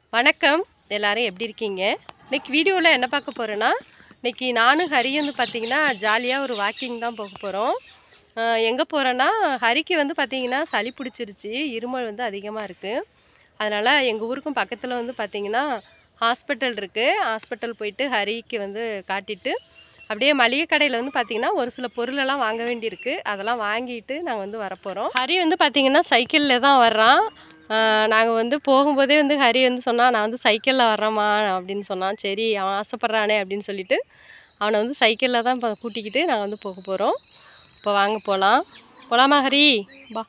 வணக்கம் எல்லாரும் எப்படி இருக்கீங்க இன்னைக்கு வீடியோவில் என்ன பார்க்க போகிறேன்னா இன்னைக்கு நானும் ஹரி வந்து பார்த்தீங்கன்னா ஜாலியாக ஒரு வாக்கிங் தான் போக போகிறோம் எங்கே போகிறோன்னா ஹரிக்கு வந்து பார்த்தீங்கன்னா சளி பிடிச்சிருச்சு இருமல் வந்து அதிகமாக இருக்குது அதனால் எங்கள் ஊருக்கும் பக்கத்தில் வந்து பார்த்தீங்கன்னா ஹாஸ்பிட்டல் இருக்குது ஹாஸ்பிட்டல் போயிட்டு ஹரிக்கு வந்து காட்டிட்டு அப்படியே மளிகை கடையில் வந்து பார்த்தீங்கன்னா ஒரு சில பொருளெல்லாம் வாங்க வேண்டியிருக்கு அதெல்லாம் வாங்கிட்டு நாங்கள் வந்து வரப்போகிறோம் ஹரி வந்து பார்த்தீங்கன்னா சைக்கிளில் தான் வர்றான் நாங்கள் வந்து போகும்போதே வந்து ஹரி வந்து சொன்னான் நான் வந்து சைக்கிளில் வர்றேம்மா அப்படின்னு சொன்னான் சரி அவன் ஆசைப்பட்றானே அப்படின்னு சொல்லிட்டு அவனை வந்து சைக்கிளில் தான் இப்போ கூட்டிக்கிட்டு நாங்கள் வந்து போக போகிறோம் இப்போ வாங்க போகலாம் போகலாமா ஹரி வா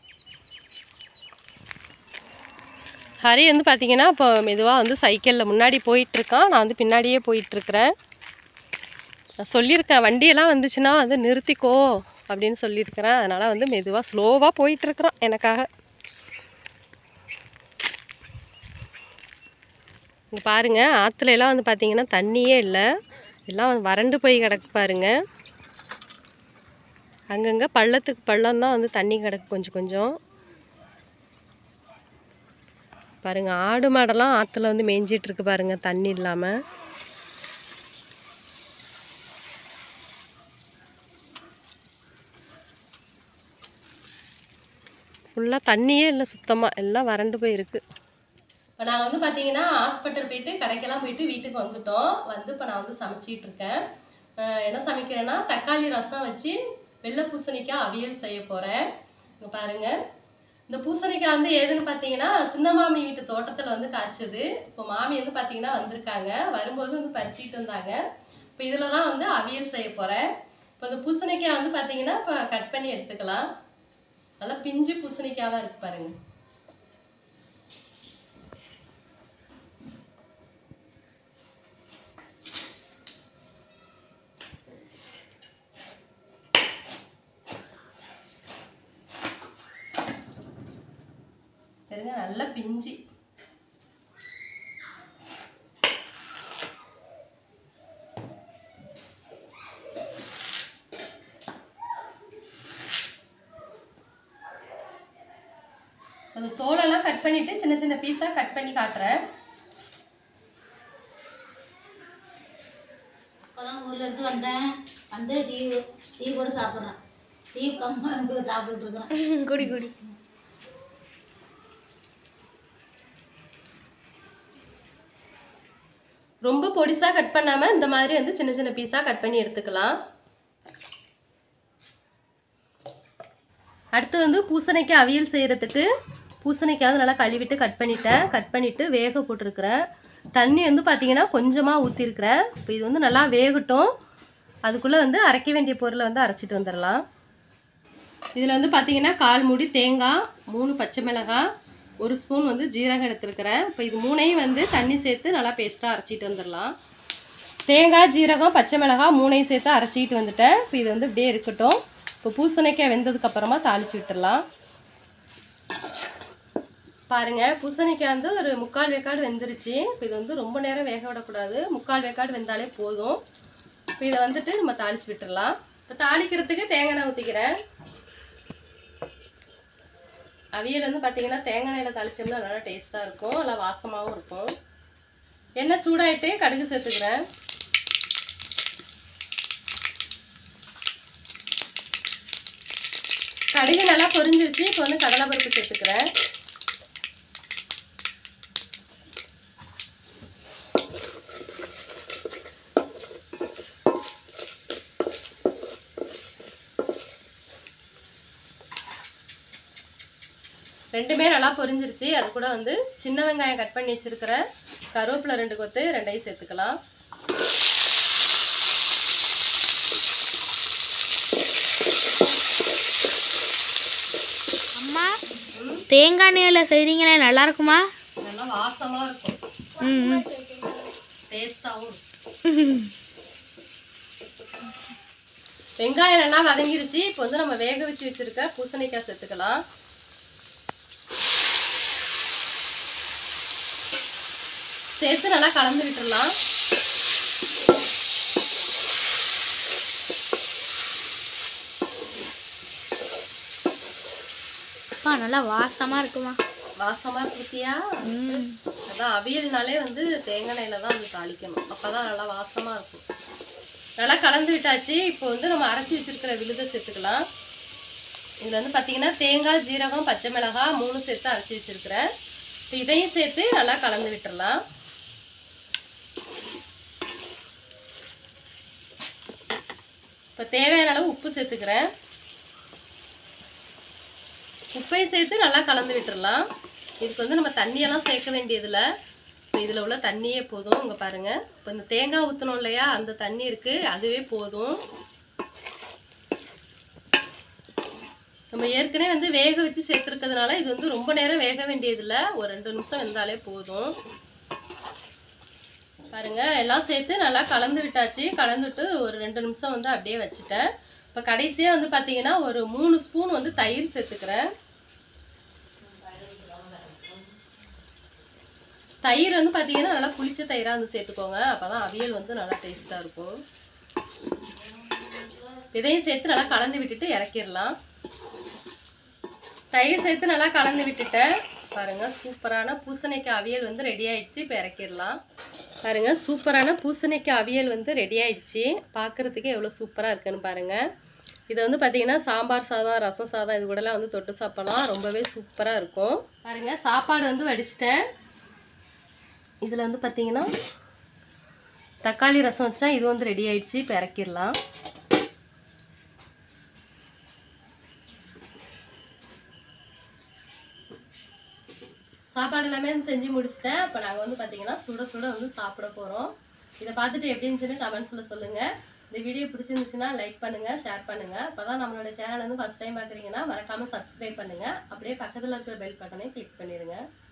ஹரி வந்து பார்த்தீங்கன்னா இப்போ மெதுவாக வந்து சைக்கிளில் முன்னாடி போயிட்டுருக்கான் நான் வந்து பின்னாடியே போயிட்டுருக்கிறேன் நான் சொல்லியிருக்கேன் வண்டியெல்லாம் வந்துச்சுன்னா வந்து நிறுத்திக்கோ அப்படின்னு சொல்லியிருக்கிறேன் அதனால் வந்து மெதுவாக ஸ்லோவாக போயிட்டுருக்குறான் எனக்காக இங்கே பாருங்க ஆற்றுல எல்லாம் வந்து பார்த்தீங்கன்னா தண்ணியே இல்லை எல்லாம் வந்து வறண்டு போய் கிடக்கு பாருங்க அங்கங்கே பள்ளத்துக்கு பள்ளம் தான் வந்து தண்ணி கிடக்கு கொஞ்சம் கொஞ்சம் பாருங்க ஆடு மாடெல்லாம் ஆற்றுல வந்து மேய்ஞ்சிட்டு இருக்கு பாருங்க தண்ணி இல்லாமல் ஃபுல்லாக தண்ணியே இல்லை சுத்தமாக எல்லாம் வறண்டு போயிருக்கு இப்போ நான் வந்து பார்த்தீங்கன்னா ஹாஸ்பிட்டல் போயிட்டு கடைக்கெல்லாம் போயிட்டு வீட்டுக்கு வந்துட்டோம் வந்து இப்போ நான் வந்து சமைச்சிட்டு இருக்கேன் அஹ் என்ன சமைக்கிறேன்னா தக்காளி ரசம் வச்சு வெள்ளை பூசணிக்காய் அவியல் செய்ய போகிறேன் இங்கே பாருங்க இந்த பூசணிக்காய் வந்து எதுன்னு பார்த்தீங்கன்னா சின்ன மாமி வீட்டு தோட்டத்தில் வந்து காய்ச்சது இப்போ மாமி வந்து பார்த்தீங்கன்னா வந்திருக்காங்க வரும்போது வந்து பறிச்சிட்டு வந்தாங்க இப்போ இதில் தான் வந்து அவியல் செய்ய போகிறேன் இப்போ இந்த பூசணிக்காய் வந்து பார்த்தீங்கன்னா இப்போ கட் பண்ணி எடுத்துக்கலாம் நல்லா பிஞ்சு பூசணிக்காவாக இருக்கு பாருங்க சரிங்க நல்லா பிஞ்சு அந்த தோலெல்லாம் கட் பண்ணிட்டு சின்ன சின்ன பீஸாக கட் பண்ணி காட்டுறேன் இப்போதான் ஊர்ல இருந்து வந்தேன் வந்து டீ டீ போட்டு சாப்பிட்றேன் டீ கம்மா சாப்பிட்டுட்டு இருக்கிறேன் குடி குடி ரொம்ப பொடிசா கட் பண்ணாம இந்த மாதிரி வந்து சின்ன சின்ன பீஸா கட் பண்ணி எடுத்துக்கலாம் அடுத்து வந்து பூசணிக்காய் அவியல் செய்யறதுக்கு பூசணிக்காய் வந்து நல்லா கழுவிட்டு கட் பண்ணிட்டேன் கட் பண்ணிட்டு வேக போட்டிருக்கிறேன் தண்ணி வந்து பார்த்தீங்கன்னா கொஞ்சமாக ஊற்றிருக்கிறேன் இப்போ இது வந்து நல்லா வேகட்டும் அதுக்குள்ளே வந்து அரைக்க வேண்டிய பொருளை வந்து அரைச்சிட்டு வந்துடலாம் இதில் வந்து பார்த்தீங்கன்னா கால் மூடி தேங்காய் மூணு பச்சை மிளகாய் ஒரு ஸ்பூன் வந்து ஜீரகம் எடுத்துருக்கிறேன் இப்போ இது மூணையும் வந்து தண்ணி சேர்த்து நல்லா பேஸ்ட்டாக அரைச்சிட்டு வந்துடலாம் தேங்காய் ஜீரகம் பச்சை மிளகாய் மூணையும் சேர்த்து அரைச்சிட்டு வந்துட்டேன் இப்போ இது வந்து இப்படியே இருக்கட்டும் இப்போ பூசணிக்காய் வெந்ததுக்கு அப்புறமா தாளிச்சு விட்டுடலாம் பாருங்க பூசணிக்காய் வந்து ஒரு முக்கால் வேக்காடு வெந்துருச்சு இப்போ இது வந்து ரொம்ப நேரம் வேக விடக்கூடாது முக்கால் வேக்காடு வெந்தாலே போதும் இப்போ இதை வந்துட்டு நம்ம தாளிச்சு விட்டுடலாம் இப்போ தாளிக்கிறதுக்கு தேங்காய் எண்ணெய் ஊற்றிக்கிறேன் அவியல் வந்து பார்த்தீங்கன்னா தேங்காய் எண்ணெயில் தாளிச்சோம்னா நல்லா டேஸ்ட்டாக இருக்கும் நல்லா வாசமாகவும் இருக்கும் எண்ணெய் சூடாயிட்டு கடுகு சேர்த்துக்கிறேன் கடுகு நல்லா பொரிஞ்சிருச்சு இப்போ வந்து கடலைப்பருப்பு சேர்த்துக்கிறேன் ரெண்டுமே நல்லா பொரிஞ்சிருச்சு அது கூட வந்து சின்ன வெங்காயம் கட் பண்ணி வச்சிருக்கிறேன் கருவேப்பிலை ரெண்டு கொத்து ரெண்டையும் சேர்த்துக்கலாம் அம்மா தேங்காய் எண்ணெயில் செய்கிறீங்களே நல்லா இருக்குமா நல்லா வாசமா இருக்கும் ம் டேஸ்டாகவும் இருக்கும் வெங்காயம் நல்லா வதங்கிருச்சு இப்போ வந்து நம்ம வேக வச்சு வச்சிருக்க பூசணிக்காய் சேர்த்துக்கலாம் சேர்த்து நல்லா கலந்து விட்டுறலாம் அப்பா நல்லா வாசமாக இருக்குமா வாசமா இருக்கியா ம் அதான் அவியல்னாலே வந்து தேங்காய் எண்ணெயில் தான் வந்து தாளிக்கணும் அப்போ தான் நல்லா வாசமாக இருக்கும் நல்லா கலந்து விட்டாச்சு இப்போ வந்து நம்ம அரைச்சி வச்சிருக்கிற விழுதை சேர்த்துக்கலாம் இதில் வந்து பார்த்தீங்கன்னா தேங்காய் ஜீரகம் பச்சை மிளகாய் மூணு சேர்த்து அரைச்சி வச்சிருக்கிறேன் இப்போ இதையும் சேர்த்து நல்லா கலந்து விட்டுறலாம் இப்போ தேவையான அளவு உப்பு சேர்த்துக்கிறேன் உப்பையும் சேர்த்து நல்லா கலந்து விட்டுறலாம் இதுக்கு வந்து நம்ம தண்ணியெல்லாம் சேர்க்க வேண்டியதில்லை இப்போ இதில் உள்ள தண்ணியே போதும் இங்கே பாருங்கள் இப்போ இந்த தேங்காய் ஊற்றணும் இல்லையா அந்த தண்ணி இருக்குது அதுவே போதும் நம்ம ஏற்கனவே வந்து வேக வச்சு சேர்த்துருக்கிறதுனால இது வந்து ரொம்ப நேரம் வேக வேண்டியதில்லை ஒரு ரெண்டு நிமிஷம் வெந்தாலே போதும் பாருங்க எல்லாம் சேர்த்து நல்லா கலந்து விட்டாச்சு கலந்துட்டு ஒரு ரெண்டு நிமிஷம் வந்து அப்படியே வச்சுட்டேன் இப்போ கடைசியாக வந்து பார்த்தீங்கன்னா ஒரு மூணு ஸ்பூன் வந்து தயிர் சேர்த்துக்கிறேன் தயிர் வந்து பார்த்தீங்கன்னா நல்லா புளிச்ச தயிராக வந்து சேர்த்துக்கோங்க அப்போ தான் அவியல் வந்து நல்லா டேஸ்ட்டாக இருக்கும் இதையும் சேர்த்து நல்லா கலந்து விட்டுட்டு இறக்கிடலாம் தயிர் சேர்த்து நல்லா கலந்து விட்டுட்டேன் பாருங்க சூப்பரான பூசணிக்காய் அவியல் வந்து ரெடி ஆயிடுச்சு இப்போ இறக்கிடலாம் பாருங்க சூப்பரான பூசணிக்காய் அவியல் வந்து ரெடி ஆயிடுச்சு பார்க்கறதுக்கு எவ்வளோ சூப்பராக இருக்குன்னு பாருங்க இது வந்து பார்த்தீங்கன்னா சாம்பார் சாதம் ரசம் சாதம் இது கூடலாம் வந்து தொட்டு சாப்பிடலாம் ரொம்பவே சூப்பராக இருக்கும் பாருங்க சாப்பாடு வந்து வடிச்சிட்டேன் இதில் வந்து பார்த்தீங்கன்னா தக்காளி ரசம் வச்சா இது வந்து ரெடி ஆயிடுச்சு இப்போ இறக்கிடலாம் சாப்பாடு எல்லாமே வந்து செஞ்சு முடிச்சிட்டேன் இப்போ நாங்கள் வந்து பார்த்தீங்கன்னா சுட சுட வந்து சாப்பிட போகிறோம் இதை பார்த்துட்டு எப்படி இருந்துச்சுன்னு கமெண்ட்ஸில் சொல்லுங்கள் இந்த வீடியோ பிடிச்சிருந்துச்சுன்னா லைக் பண்ணுங்கள் ஷேர் பண்ணுங்கள் அப்போ தான் நம்மளோட சேனல் வந்து ஃபஸ்ட் டைம் பார்க்குறீங்கன்னா மறக்காமல் சப்ஸ்கிரைப் பண்ணுங்கள் அப்படியே பக்கத்தில் இருக்கிற பெல் பட்டனை கிளிக் பண்ணிடுங்க